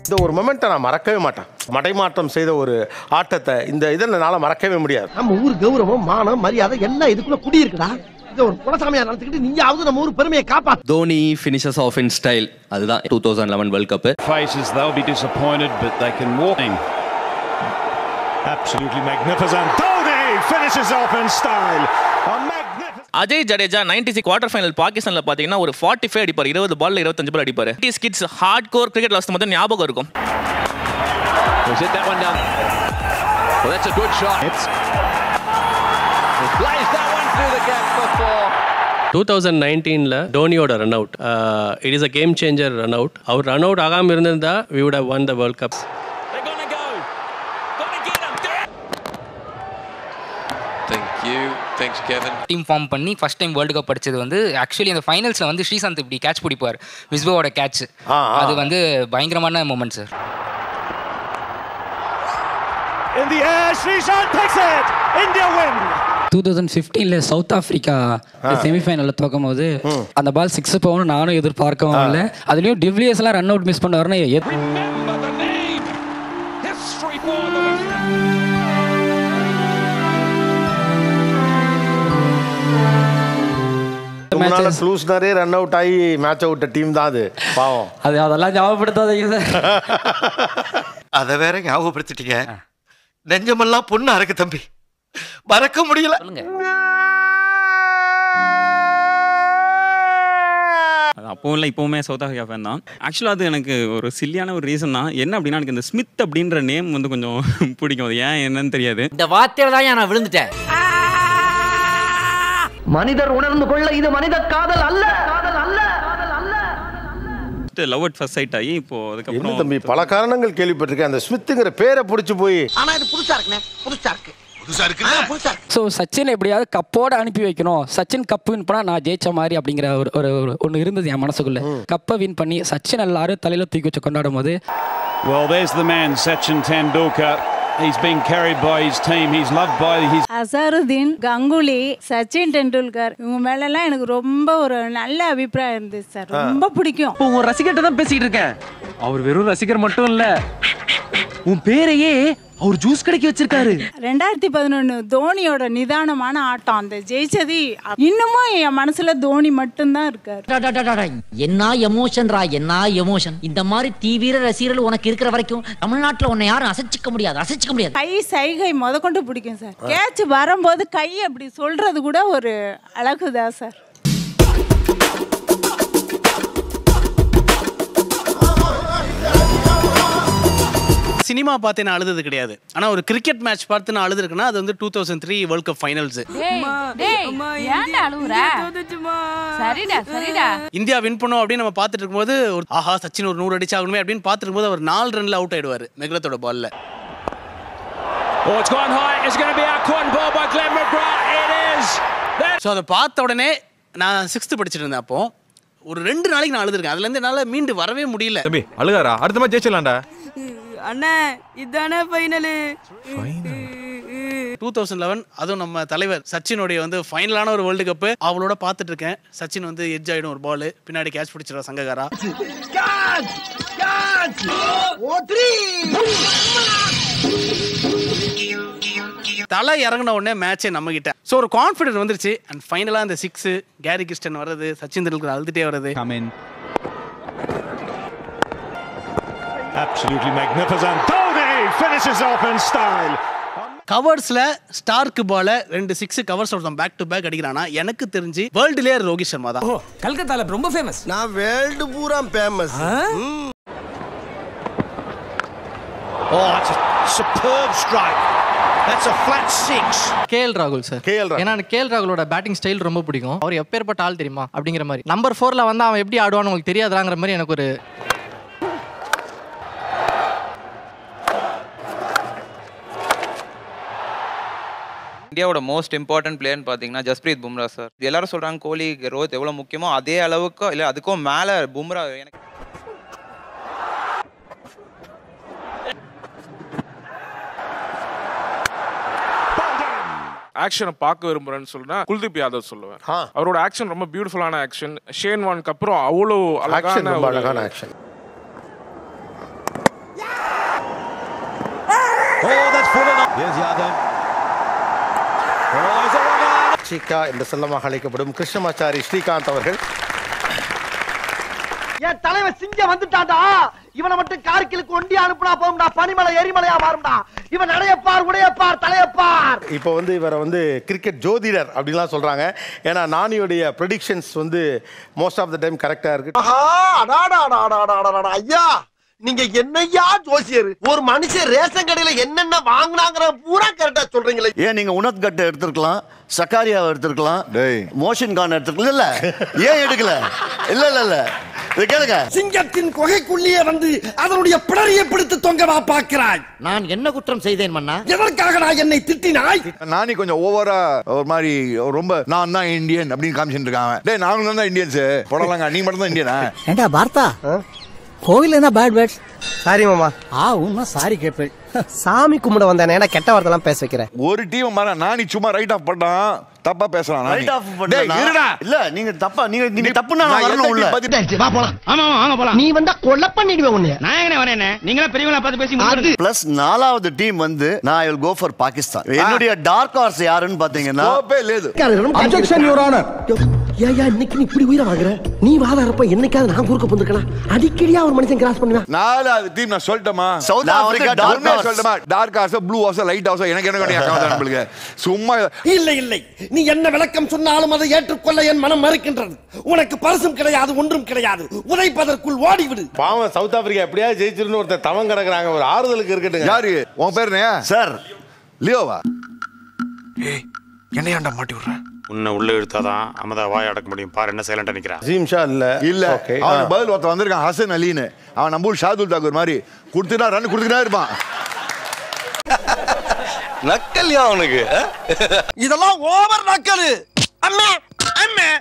இந்த ஒரு மொமெண்ட்டை நான் மறக்கவே மாட்டேன் மடைமாற்றம் செய்த ஒரு ஆட்டத்தை இந்த இதை என்னால் மறக்கவே முடியாது நம்ம ஊர் கௌரவம் மானம் மரியாதை எல்லாம் இதுக்குள்ள குடி இருக்குடா இத ஒரு குலசாமியா நடத்திக்கிட்டு நீயாவது நம்ம ஊர் பெருமையை காப்பாத்து Dhoni finishes off in style அதுதான் two thousand eleven world cup faces, they'll be disappointed, but they can walk. Absolutely magnificent. Dhoni finishes off in style. A magnificent. Ajay Jadeja ninety six quarter final பாகிஸ்தான்ல பாத்தீங்கன்னா ஒரு ஃபார்ட்டி ஃபைவ் அடிப்பார் இருபது பால்ல இருபத்தஞ்சு ball அடிப்பார் kids hard core cricket last மட்டும் ஞாபகம் இருக்கும் He's hit that one down. Well, that's a good shot. He plays that one through the gap for four. Two thousand நைன்டீனில் டோனியோட run out it is a game changer run out அவர் run out ஆகாமல் இருந்திருந்தா we would have won the world cup Thank you. Thanks, Kevin. Team form பண்ணி first time world cup அடிச்சது வந்து actually அந்த ஃபைனல்ஸில் வந்து ஸ்ரீசாந்த் இப்படி கேட்ச் பிடிப்பார் விஸ்வோட கேட்ச் ஆ, ஆ. அது வந்து பயங்கரமான moment sir In the air, Sreesanth takes it. India win. Two thousand ஃபிஃப்டீனில் சவுத் ஆஃப்ரிக்கா செமிஃபைனலில் தோக்கும் போது அந்த பால் சிக்ஸ் போகணும் நானும் எதிர்பார்க்கவும் இல்லை அதுலேயும் டிவ்லியர்ஸ்லாம் ரன் அவுட் மிஸ் பண்ணுவாருன்னு எத்- Remember the name. History for them. முன்னால matches. ஸ்லூஸ்னரே ரன் அவுட் ஆகி மேட்ச் அவுட் டீம் தான் அது பாவம் அது அதெல்லாம் ஞாபகப்படுத்தாதீங்க சார் அத வேற ஞாபகப்படுத்திட்டீங்க நெஞ்சமெல்லாம் பொண்ணா இருக்கு தம்பி மறக்க முடியல அது அப்போவும் இல்லை இப்போவுமே சவுத் ஆஃப்ரிக்கா ஃபேன் தான் ஆக்சுவலாக அது எனக்கு ஒரு சில்லியான ஒரு ரீசன் தான் என்ன அப்படின்னா எனக்கு இந்த ஸ்மித் அப்படின்ற நேம் வந்து கொஞ்சம் பிடிக்கும் அது ஏன் என்னன்னு தெரியாது இந்த வார்த்தையில தான் நான் விழுந்துட்டேன் மனிதர் உணர்ந்து கொள்ள இது மனித காதல் அல்ல காதல் அல்ல லவ் அட் ஃபர்ஸ்ட் சைட் ஆகி இப்போ என்ன அதுக்கப்புறம் தம்பி பல காரணங்கள் கேள்விப்பட்டிருக்கேன் அந்த ஸ்மித்துங்கிற பேரை பிடிச்சி போய் ஆனா இது புதுசா இருக்குண்ணே புதுசா இருக்கு புதுசா இருக்கு புதுசா இருக்கு ஸோ சச்சின் எப்படியாவது கப்போட அனுப்பி வைக்கணும் சச்சின் கப் வின் பண்ணால் நான் ஜெயிச்ச மாதிரி அப்படிங்கிற ஒரு ஒரு ஒன்று இருந்தது என் மனசுக்குள்ள கப்பை வின் பண்ணி சச்சின் எல்லாரும் தலையில தூக்கி வச்சு கொண்டாடும் போது Well, there's the man, Sachin Tendulkar. He's being carried by his team. He's loved by his Azharuddin Ganguly Sachin Tendulkar இவங்க மேலெல்லாம் எனக்கு ரொம்ப ஒரு நல்ல அபிப்பிராயம் இருந்துச்சு சார் ரொம்ப பிடிக்கும் இப்போ உன் ரசிகர்கிட்ட தான் பேசிட்டு இருக்கேன் அவர் வெறும் ரசிகர் மட்டும் இல்ல உன் பேரையே அவர் ஜூஸ் கடைக்கு வச்சிருக்காரு ரெண்டாயிரத்தி பதினொன்று தோனியோட நிதானமான ஆட்டம் அந்த ஜெயிச்சது இன்னமும் என் மனசுல தோனி மட்டும்தான் இருக்காரு என்ன எமோஷன்ரா என்ன எமோஷன் இந்த மாதிரி தீவிர ரசிகர்கள் உனக்கு இருக்கிற வரைக்கும் தமிழ்நாட்டுல உன்னை யாரும் அசைச்சிக்க முடியாது அசைச்சிக்க முடியாது கை சைகை முத கொண்டு பிடிக்கும் சார் கேட்ச் வரும்போது கை அப்படி சொல்றது கூட ஒரு அழகுதான் சார் சினிமா பார்த்து நான் அழுதது கிடையாது ஆனா ஒரு கிரிக்கெட் மேட்ச் பார்த்து நான் அழுதுருக்குன்னா அது வந்து two thousand three world cup finals சரிடா சரிடா இந்தியா வின் பண்ணோம் அப்படின்னு நம்ம பார்த்துட்டு இருக்கும்போது ஒரு ஆஹா சச்சின் ஒரு நூறு அடிச்சாகணுமே அப்படின்னு பார்த்துட்டு இருக்கும்போது அவர் நாலு ரன்ல அவுட் ஆயிடுவாரு மெக்ரத்தோட பால்ல Oh, it's gone high. It's going to be out caught and ball by Glenn McGrath. It is. That so அதை பார்த்த உடனே நான் சிக்ஸ்த்து படிச்சிட்டு இருந்தேன் அப்போ ஒரு ரெண்டு நாளைக்கு நான் அழுதுருக்கேன் அதுலேருந்து என்னால் மீண்டு வரவே முடியல தம்பி அழுகாரா அடுத்த மாதிரி ஜெயிச்சிடலாம்டா அண்ணா இதானே ஃபைனலு டூ தௌசண்ட் லெவன் அதுவும் நம்ம தலைவர் சச்சினுடைய வந்து ஃபைனலான ஒரு வேர்ல்டு கப்பு அவளோட பார்த்துட்டு இருக்கேன் சச்சின் வந்து எட்ஜ் ஆயிடும் ஒரு பால் பின்னாடி கேட்ச் பிடிச்சிடும் சங்ககாரா ஓ த்ரீ தலை இறங்கின உடனே மேட்சே நம்ம கிட்ட ஸோ ஒரு கான்ஃபிடன்ஸ் வந்துருச்சு அண்ட் ஃபைனலாக இந்த சிக்ஸ் கேரி கிறிஸ்டன் வர்றது சச்சின் தெண்டுல்கர் அழுதுட்டே வர்றது Absolutely magnificent. Dhoni finishes off in style. கவர்ஸ்ல ஸ்டார்க்கு பால ரெண்டு சிக்ஸ் கவர்ஸ் ஒருத்தன் பேக் டு பேக் அடிக்கிறானா எனக்கு தெரிஞ்சு வேர்ல்டுலேயே ரோஹித் சர்மா தான் கல்கத்தால ரொம்ப ஃபேமஸ் நான் வேர்ல்டு பூரா famous Oh, that's a superb strike. That's a flat six. KL ராகுல் சார் கேஎல் ராகுல். ஏன்னா எனக்கு கேஎல் ராகுலோட பேட்டிங் ஸ்டைல் ரொம்ப பிடிக்கும் அவர் எப்பேற்பட்ட ஆள் தெரியுமா அப்படிங்கிற மாதிரி நம்பர் ஃபோர்ல வந்து அவன் எப்படி ஆடுவான்னு உங்களுக்கு தெரியாதாங்கிற மாதிரி எனக்கு ஒரு இந்தியாவோட மோஸ்ட் இம்பார்ட்டன்ட் பிளேயர்னு பார்த்தீங்கன்னா ஜஸ்பிரீத் பும்ரா சார் எல்லாரும் சொல்றாங்க கோலி ரோஹித் எவ்வளோ முக்கியமோ அதே அளவுக்கு இல்லை அதுக்கும் மேலே பும்ரா எனக்கு ஆக்ஷனை பார்க்க விரும்புறேன்னு சொல்லுனா குல்தீப் யாதவ் சொல்லுவேன் அவரோட ஆக்ஷன் ரொம்ப பியூட்டிஃபுல்லான ஆக்ஷன் ஷேன் வான்க்கு அப்புறம் அவ்வளோ ஆக்ஷன் அழகான ரொம்ப ஒரு- அழகான action Oh, that's full enough. Here's Yadav. Oh, it's a run on. Srika என்று செல்லமாக அழைக்கப்படும் கிருஷ்ணமாச்சாரி ஸ்ரீகாந்த் அவர்கள் என் தலைவன் சிங்கம் வந்துட்டான்டா இவனை மட்டும் கார்கிலுக்கு ஒண்டி அனுப்புனா போகும்டா பனிமலை எரிமலையா மாறும்டா இவன் நடையப்பார் உடையப்பார் தலையப்பார் இப்போ வந்து இவரை வந்து கிரிக்கெட் ஜோதிடர் அப்படின்லாம் சொல்றாங்க ஏன்னா நானியோடைய ப்ரெடிக்ஷன்ஸ் வந்து மோஸ்ட் ஆஃப் த டைம் கரெக்டாக இருக்கு ஆஹா அடாடா அடாடா அடாடா ஐயா நீங்க என்னையா ஜோசியர் ஒரு மனுஷன் ரேஷன் கடையில என்னென்ன வாங்குனாங்கிற பூரா கரெக்டா சொல்றீங்களே ஏன் நீங்க உனத் கட்டை எடுத்திருக்கலாம் சக்காரியாவை எடுத்திருக்கலாம் மோஷன் கான் எடுத்திருக்கலாம் இல்ல ஏன் எடுக்கல இல்ல இல்ல இல்ல இது கேளுங்க சிங்கத்தின் குகைக்குள்ளேயே வந்து அதனுடைய பிடரியை பிடித்து தொங்கவா பார்க்கிறாய் நான் என்ன குற்றம் செய்தேன் மன்னா எதற்காக நான் என்னை திட்டினாய் நானி கொஞ்சம் ஓவரா ஒரு மாதிரி ரொம்ப நான் தான் இந்தியன் அப்படின்னு காமிச்சிட்டு இருக்காங்க டேய் நாங்களும் தான் இந்தியன்ஸ் போடலாங்க நீ மட்டும் தான் இந்தியனா ஏண்டா பார்த்தா கோவில் என்ன பேட் பேட்ஸ் சாரி மாமா ஆ உண்மை சாரி கேட்பேன் சாமி கும்பிட வந்தானே ஏன்னா கெட்ட வார்த்தைலாம் பேச வைக்கிறேன் ஒரு டீம் மாற நானி சும்மா ரைட் ஆஃப் பண்ணான் தப்பா பேசுறான் நானி. ரைட் ஆஃப் டேய், இருடா இல்ல நீங்க தப்பா நீங்க நீங்க தப்புன்னா நான் நான் வரணும் எந்த உள்ள team பத்தி- வா போலாம் ஆமா வாங்க போலாம் நீ வந்தா கொலை பண்ணிடுவேன் உன்னைய நான் எங்க வரேன் நீங்களா பெரியவங்களா பார்த்து பேசி அது பிளஸ் நாலாவது டீம் வந்து நான் I will go for Pakistan என்னுடைய டார்க் ஹார்ஸ் யாருன்னு பாத்தீங்கன்னா கோப்பே லேது Objection, Your Honor. ஏயா இன்னைக்கு நீ இப்படி உயிரை வாங்குற நீ வாதாரப்ப என்னைக்காவது நான் குறுக்க வந்துருக்கலாம் அடிக்கடியா ஒரு மனுஷன் கிராஸ் பண்ணுவேன் நாலாவது டீம் நான் சொல்லட்டுமா South நான் Africa வந்து Dark உண்மையா Horse. சொல்லட்டுமா dark horse blue horse light horse எனக்கு என்ன வேண்டிய அக்கா நம்மளுக்கு சும்மா இல்லை இல்லை நீ என்ன விளக்கம் சொன்னாலும் அதை ஏற்றுக்கொள்ள என் மனம் மறுக்கின்றது உனக்கு பரிசும் கிடையாது ஒன்றும் கிடையாது உதைப்பதற்குள் ஓடிவிடு பாவம் சவுத் ஆப்பிரிக்கா எப்படியாவது ஜெயிச்சிருன்னு ஒருத்தர் தவம் கிடக்குறாங்க ஒரு ஆறுதலுக்கு இருக்கட்டுங்க யாரு உன் பேர் என்ன சார் லியோவா ஏய் என்ன ஏன்டா மாட்டி விடுற உன்னை உள்ள இழுத்தாதான் அமதா வாய் அடக்க முடியும் பாரு என்ன சைலண்டா நிக்கிறா ஜீம்ஷா இல்ல இல்ல Okay. அவனுக்கு ஆ. பதில் ஒருத்தன் வந்திருக்கான் ஹசன் அலின்னு அவன் நம்பூர் ஷாதுல் தாக்கூர் மாதிரி கொடுத்துட்டா ரன் கொடுத்துட்டே இருப்பான் நக்கல்யா அவனுக்கு இதெல்லாம் ஓவர் நக்கலு அம்மே அம்மே